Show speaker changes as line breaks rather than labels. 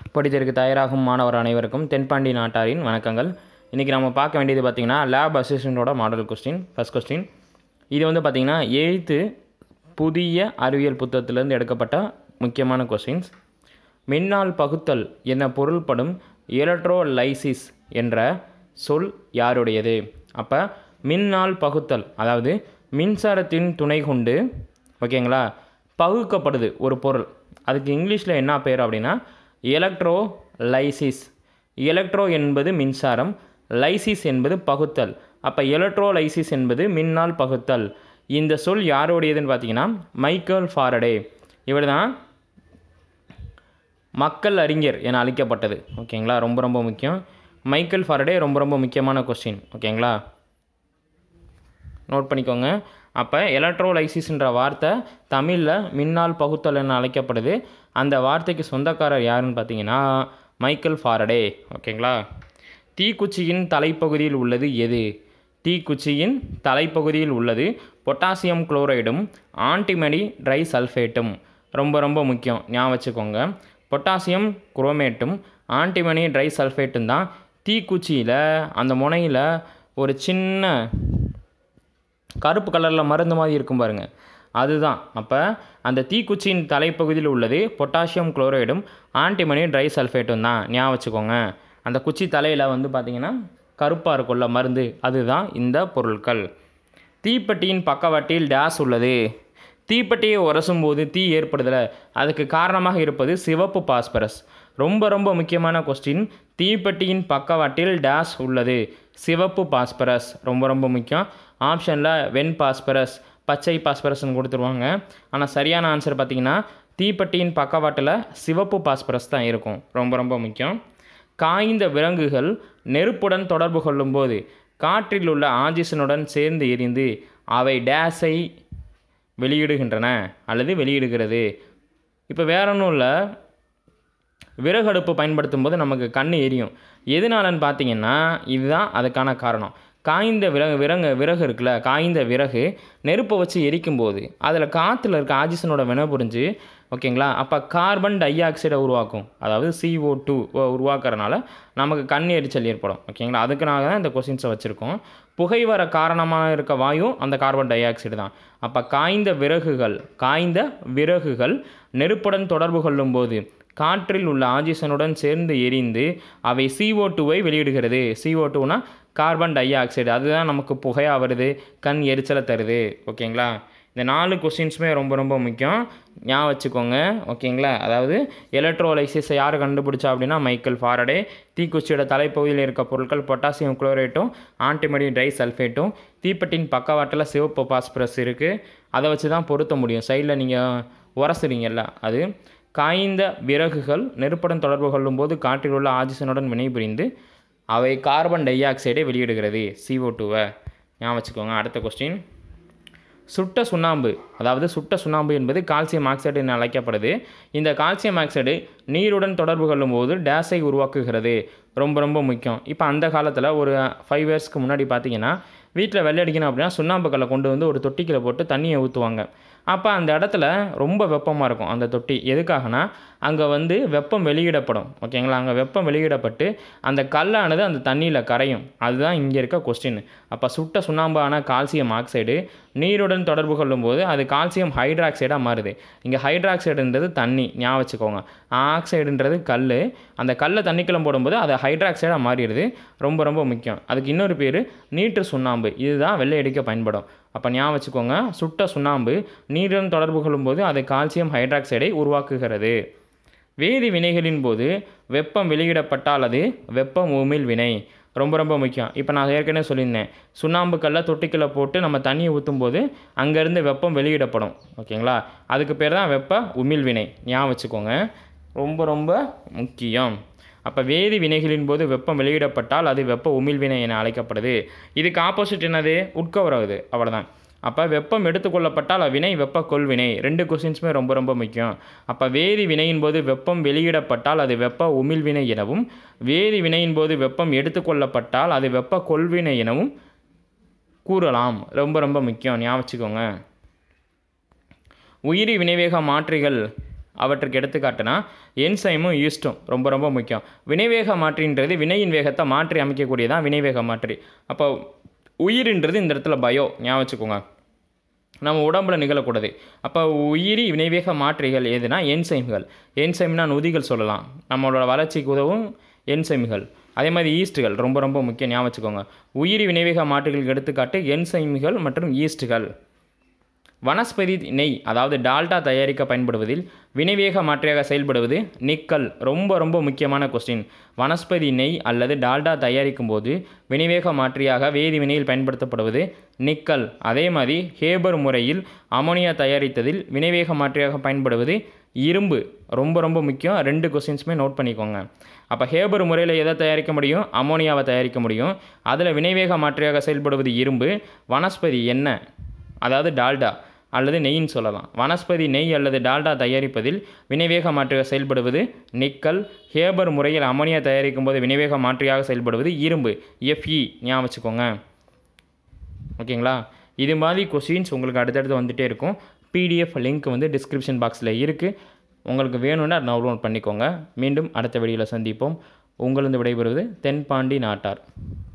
படித்ததற்கு தயாராகும் மாணவர் அனைவருக்கும் தென்பாண்டி நாட்டாரின் வணக்கங்கள் இன்றைக்கி நம்ம பார்க்க வேண்டியது பார்த்திங்கன்னா லேப் அசிஸ்டண்ட்டோட மாடல் கொஸ்டின் ஃபஸ்ட் கொஸ்டின் இது வந்து பார்த்திங்கன்னா எய்த்து புதிய அறிவியல் புத்தகத்திலிருந்து எடுக்கப்பட்ட முக்கியமான கொஸ்டின்ஸ் மின்னால் பகுத்தல் என பொருள்படும் எலக்ட்ரோலைசிஸ் என்ற சொல் யாருடையது அப்போ மின்னால் பகுத்தல் அதாவது மின்சாரத்தின் துணை கொண்டு ஓகேங்களா பகுக்கப்படுது ஒரு பொருள் அதுக்கு இங்கிலீஷில் என்ன பேர் அப்படின்னா எலக்ட்ரோ லைசிஸ் எலக்ட்ரோ என்பது மின்சாரம் லைசிஸ் என்பது பகுத்தல் அப்போ எலக்ட்ரோலைசிஸ் என்பது மின்னால் பகுத்தல் இந்த சொல் யாருடையதுன்னு பார்த்தீங்கன்னா மைக்கேல் ஃபாரடே இவர் தான் மக்கள் அறிஞர் என அழைக்கப்பட்டது ஓகேங்களா ரொம்ப ரொம்ப முக்கியம் மைக்கேல் ஃபாரடே ரொம்ப ரொம்ப முக்கியமான கொஸ்டின் ஓகேங்களா நோட் பண்ணிக்கோங்க அப்போ எலக்ட்ரோலைசிஸ்ன்ற வார்த்தை தமிழில் மின்னால் பகுத்தல் என அழைக்கப்படுது அந்த வார்த்தைக்கு சொந்தக்காரர் யாருன்னு பார்த்தீங்கன்னா மைக்கேல் ஃபாரடே ஓகேங்களா தீக்குச்சியின் தலைப்பகுதியில் உள்ளது எது தீக்குச்சியின் தலைப்பகுதியில் உள்ளது பொட்டாசியம் குளோரைடும் ஆன்டிமணி ட்ரை சல்ஃபேட்டும் ரொம்ப ரொம்ப முக்கியம் ஞாபகம் வச்சுக்கோங்க பொட்டாசியம் குரோமேட்டும் ஆன்டிமணி ட்ரை சல்ஃபேட்டும் தான் தீக்குச்சியில் அந்த முனையில் ஒரு சின்ன கருப்பு கலரில் மருந்து மாதிரி இருக்கும் பாருங்க அதுதான் அப்போ அந்த தீக்குச்சியின் தலைப்பகுதியில் உள்ளது பொட்டாசியம் குளோரைடும் ஆன்டிமணி ட்ரை சல்ஃபேட்டும் தான் ஞாபகம் வச்சுக்கோங்க அந்த குச்சி தலையில் வந்து பார்த்திங்கன்னா கருப்பாக இருக்குள்ள மருந்து அதுதான் இந்த பொருட்கள் தீப்பெட்டியின் பக்கவாட்டில் டேஸ் உள்ளது தீப்பெட்டியை உரசும் போது தீ ஏற்படுதலை அதுக்கு காரணமாக இருப்பது சிவப்பு பாஸ்பரஸ் ரொம்ப ரொம்ப முக்கியமான கொஸ்டின் தீப்பெட்டியின் பக்கவாட்டில் டேஸ் உள்ளது சிவப்பு பாஸ்பரஸ் ரொம்ப ரொம்ப முக்கியம் ஆப்ஷனில் வெண் பாஸ்பரஸ் பச்சை பாஸ்பரஸ்னு கொடுத்துருவாங்க ஆனால் சரியான ஆன்சர் பார்த்தீங்கன்னா தீப்பெட்டியின் பக்கவாட்டில் சிவப்பு பாஸ்பரஸ் தான் இருக்கும் ரொம்ப ரொம்ப முக்கியம் காய்ந்த விலங்குகள் நெருப்புடன் தொடர்பு கொள்ளும்போது காற்றில் உள்ள ஆக்சிஜனுடன் சேர்ந்து எரிந்து அவை டேஸை வெளியிடுகின்றன அல்லது வெளியிடுகிறது இப்போ வேற ஒன்றும் இல்லை விறகு அடுப்பு பயன்படுத்தும் போது நமக்கு கண் எரியும் எதனாலன்னு பார்த்தீங்கன்னா இதுதான் அதுக்கான காரணம் காய்ந்த விறகு விறகு விறகு இருக்குல்ல காய்ந்த விறகு நெருப்பை வச்சு எரிக்கும்போது அதில் காற்றுல இருக்க ஆக்சிஜனோட வினை புரிஞ்சு ஓகேங்களா அப்போ கார்பன் டை ஆக்சைடை உருவாக்கும் அதாவது CO2 டூ உருவாக்குறனால நமக்கு கண் எரிச்சல் ஏற்படும் ஓகேங்களா அதுக்குனால தான் இந்த கொஸ்டின்ஸை வச்சுருக்கோம் புகை வர காரணமாக இருக்க வாயு அந்த கார்பன் டை ஆக்சைடு தான் அப்போ காய்ந்த விறகுகள் காய்ந்த விறகுகள் நெருப்புடன் தொடர்பு கொள்ளும்போது காற்றில் உள்ள ஆக்சிஜனுடன் சேர்ந்து எரிந்து அவை CO2 டூவை வெளியிடுகிறது CO2 டூனா கார்பன் டை ஆக்சைடு அதுதான் நமக்கு புகையாக வருது கண் எரிச்சலை தருது ஓகேங்களா இந்த நாலு கொஸ்டின்ஸுமே ரொம்ப ரொம்ப முக்கியம் ஞாபகம் வச்சுக்கோங்க ஓகேங்களா அதாவது எலக்ட்ரோலைசிஸை யார் கண்டுபிடிச்சா அப்படின்னா மைக்கேல் ஃபாரடே தீக்குச்சியோட தலைப்பகுதியில் இருக்க பொருட்கள் பொட்டாசியம் குளோரேட்டும் ஆன்டிமடி ட்ரை சல்ஃபேட்டும் தீப்பெட்டின் பக்கவாட்டில் சிவப்பு பாஸ்பரஸ் இருக்குது அதை வச்சு தான் பொருத்த முடியும் சைடில் நீங்கள் உரசுறீங்கல்ல அது காய்ந்த விறகுகள் நெருப்புடன் தொடர்பு கொள்ளும்போது காற்றில் உள்ள ஆக்சிஜனுடன் வினைபுரிந்து அவை கார்பன் டை ஆக்சைடை வெளியிடுகிறது CO2 டூவை ஞாபகம் வச்சுக்கோங்க அடுத்த கொஸ்டின் சுட்ட சுண்ணாம்பு அதாவது சுட்ட சுண்ணாம்பு என்பது கால்சியம் ஆக்சைடு என அழைக்கப்படுது இந்த கால்சியம் ஆக்சைடு நீருடன் தொடர்பு கொள்ளும்போது டேஸை உருவாக்குகிறது ரொம்ப ரொம்ப முக்கியம் இப்போ அந்த காலத்தில் ஒரு ஃபைவ் இயர்ஸ்க்கு முன்னாடி பார்த்தீங்கன்னா வீட்டில் வெள்ளை அடிக்கணும் அப்படின்னா சுண்ணாம்பு கல்லை கொண்டு வந்து ஒரு தொட்டிக்கில் போட்டு தண்ணியை ஊற்றுவாங்க அப்போ அந்த இடத்துல ரொம்ப வெப்பமாக இருக்கும் அந்த தொட்டி எதுக்காகனா அங்கே வந்து வெப்பம் வெளியிடப்படும் ஓகேங்களா அங்கே வெப்பம் வெளியிடப்பட்டு அந்த கல்லானது அந்த தண்ணியில் கரையும் அதுதான் இங்கே இருக்க கொஸ்டின் அப்போ சுட்ட சுண்ணாம்பான கால்சியம் ஆக்சைடு நீருடன் தொடர்பு கொள்ளும்போது அது கால்சியம் ஹைட்ராக்சைடாக மாறுது இங்கே ஹைட்ராக்சைடுன்றது தண்ணி ஞாபகம் வச்சுக்கோங்க ஆக்சைடுன்றது கல் அந்த கல்லை தண்ணிக்குள்ள போடும்போது அது ஹைட்ராக்சைடாக மாறிடுது ரொம்ப ரொம்ப முக்கியம் அதுக்கு இன்னொரு பேர் நீட்டு சுண்ணாம்பு இதுதான் வெள்ளை அடிக்க பயன்படும் அப்போ ஞாபகம் வச்சுக்கோங்க சுட்ட சுண்ணாம்பு நீருடன் தொடர்பு கொள்ளும்போது அது கால்சியம் ஹைட்ராக்சைடை உருவாக்குகிறது வேதி வினைகளின் போது வெப்பம் வெளியிடப்பட்டால் அது வெப்பம் உமிழ் வினை ரொம்ப ரொம்ப முக்கியம் இப்போ நான் ஏற்கனவே சொல்லியிருந்தேன் சுண்ணாம்பு கல்லை தொட்டிக்குள்ளே போட்டு நம்ம தண்ணியை ஊற்றும் போது அங்கேருந்து வெப்பம் வெளியிடப்படும் ஓகேங்களா அதுக்கு பேர் தான் வெப்ப உமிழ் வினை ஞாபகம் வச்சுக்கோங்க ரொம்ப ரொம்ப முக்கியம் அப்போ வேதி வினைகளின் போது வெப்பம் வெளியிடப்பட்டால் அது வெப்ப உமிழ்வினை என அழைக்கப்படுது இதுக்கு ஆப்போசிட் என்னது உட்கவராகுது அவ்வளோதான் அப்போ வெப்பம் எடுத்துக்கொள்ளப்பட்டால் அவ்வினை வெப்ப கொள்வினை ரெண்டு கொஸ்டின்ஸுமே ரொம்ப ரொம்ப முக்கியம் அப்போ வேதி வினையின் போது வெப்பம் வெளியிடப்பட்டால் அது வெப்ப உமிழ்வினை எனவும் வேதி வினையின் போது வெப்பம் எடுத்துக்கொள்ளப்பட்டால் அது வெப்ப கொள்வினை எனவும் கூறலாம் ரொம்ப ரொம்ப முக்கியம் ஞாபகம் வச்சுக்கோங்க உயிரி வினைவேக மாற்றிகள் அவற்றுக்கு எடுத்துக்காட்டுனா என்சைமும் ஈஸ்டும் ரொம்ப ரொம்ப முக்கியம் வினைவேக மாற்றின்றது வினையின் வேகத்தை மாற்றி அமைக்கக்கூடியதான் வினைவேக மாற்றி அப்போ உயிரின்றது இந்த இடத்துல பயோ ஞாபகம் வச்சுக்கோங்க நம்ம உடம்புல நிகழக்கூடாது அப்போ உயிரி வினைவேக மாற்றிகள் எதுனா என்சைம்கள் என்சைம்னா நொதிகள் சொல்லலாம் நம்மளோட வளர்ச்சிக்கு உதவும் என்சைம்கள் அதே மாதிரி ஈஸ்ட்டுகள் ரொம்ப ரொம்ப முக்கியம் ஞாபகம் வச்சுக்கோங்க உயிரி வினைவேக மாற்றுகளுக்கு எடுத்துக்காட்டு என்சைம்கள் மற்றும் ஈஸ்ட்டுகள் வனஸ்பதி நெய் அதாவது டால்டா தயாரிக்க பயன்படுவதில் வினைவேக மாற்றியாக செயல்படுவது நிக்கல் ரொம்ப ரொம்ப முக்கியமான கொஸ்டின் வனஸ்பதி நெய் அல்லது டால்டா தயாரிக்கும் போது வினைவேக மாற்றியாக வேதிவினையில் பயன்படுத்தப்படுவது நிக்கல் அதே மாதிரி ஹேபர் முறையில் அமோனியா தயாரித்ததில் வினைவேக மாற்றியாக பயன்படுவது இரும்பு ரொம்ப ரொம்ப முக்கியம் ரெண்டு கொஸ்டின்ஸுமே நோட் பண்ணிக்கோங்க அப்போ ஹேபர் முறையில் எதை தயாரிக்க முடியும் அமோனியாவை தயாரிக்க முடியும் அதில் வினைவேக மாற்றியாக செயல்படுவது இரும்பு வனஸ்பதி எண்ணெய் அதாவது டால்டா அல்லது நெய்ன்னு சொல்லலாம் வனஸ்பதி நெய் அல்லது டால்டா தயாரிப்பதில் வினைவேக மாற்றியாக செயல்படுவது நிக்கல் ஹேபர் முறையில் அமோனியா தயாரிக்கும் போது வினைவேக மாற்றியாக செயல்படுவது இரும்பு எஃப்இ ஞாபகம் வச்சுக்கோங்க ஓகேங்களா இது மாதிரி கொஸ்டின்ஸ் உங்களுக்கு அடுத்தடுத்து வந்துகிட்டே இருக்கும் பிடிஎஃப் லிங்க் வந்து டிஸ்கிரிப்ஷன் பாக்ஸில் இருக்குது உங்களுக்கு வேணும்னா டவுன்லோட் பண்ணிக்கோங்க மீண்டும் அடுத்த வீடியோவில் சந்திப்போம் உங்களிருந்து விடைபெறுவது தென்பாண்டி நாட்டார்